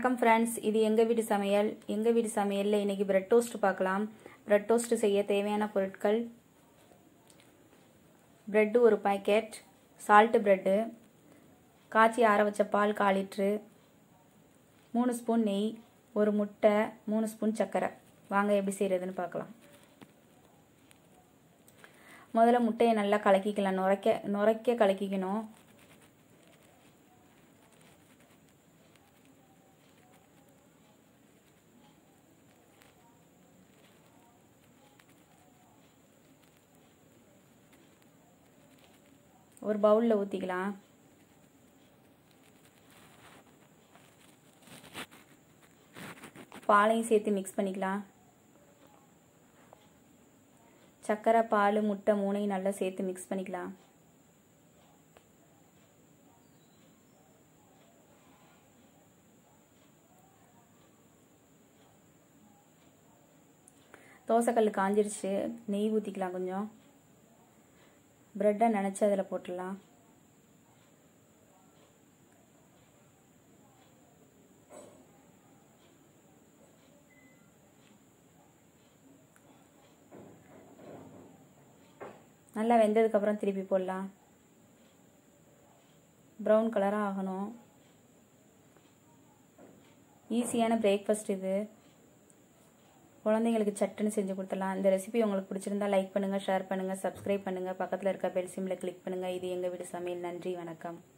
வணக்கம் ஃப்ரெண்ட்ஸ் இது எங்கள் வீட்டு சமையல் எங்கள் வீட்டு சமையலில் இன்றைக்கி பிரெட் டோஸ்ட் பார்க்கலாம் பிரெட் டோஸ்ட் செய்ய தேவையான பொருட்கள் பிரெட்டு ஒரு பாக்கெட் சால்ட்டு பிரெட்டு காய்ச்சி ஆற வச்ச பால் கால் லிட்ரு மூணு ஸ்பூன் நெய் ஒரு முட்டை மூணு ஸ்பூன் சர்க்கரை வாங்க எப்படி செய்கிறதுன்னு பார்க்கலாம் முதல்ல முட்டையை நல்லா கலக்கிக்கலாம் நுரைக்க நுரைக்க கலக்கிக்கணும் ஒரு பவுலில் ஊற்றிக்கலாம் பாலையும் சேர்த்து மிக்ஸ் பண்ணிக்கலாம் சர்க்கரை பால் முட்டை மூணையும் நல்லா சேர்த்து மிக்ஸ் பண்ணிக்கலாம் தோசைக்கல் காஞ்சிருச்சு நெய் ஊற்றிக்கலாம் கொஞ்சம் ப்ரெட்டை நினச்சி அதில் போட்டுடலாம் நல்லா வெந்ததுக்கப்புறம் திருப்பி போடலாம் ப்ரௌன் கலராக ஆகணும் ஈஸியான பிரேக்ஃபாஸ்ட் இது குழந்தைங்களுக்கு சட்டுன்னு செஞ்சு கொடுத்துடலாம் இந்த ரெசிபி உங்களுக்கு பிடிச்சிருந்தா லைக் பண்ணுங்கள் ஷேர் பண்ணுங்கள் சப்ஸ்கிரைப் பண்ணுங்கள் பக்கத்தில் இருக்க பெல் சிம்மில் கிளிக் பண்ணுங்கள் இது எங்கள் வீடு சமையல் நன்றி வணக்கம்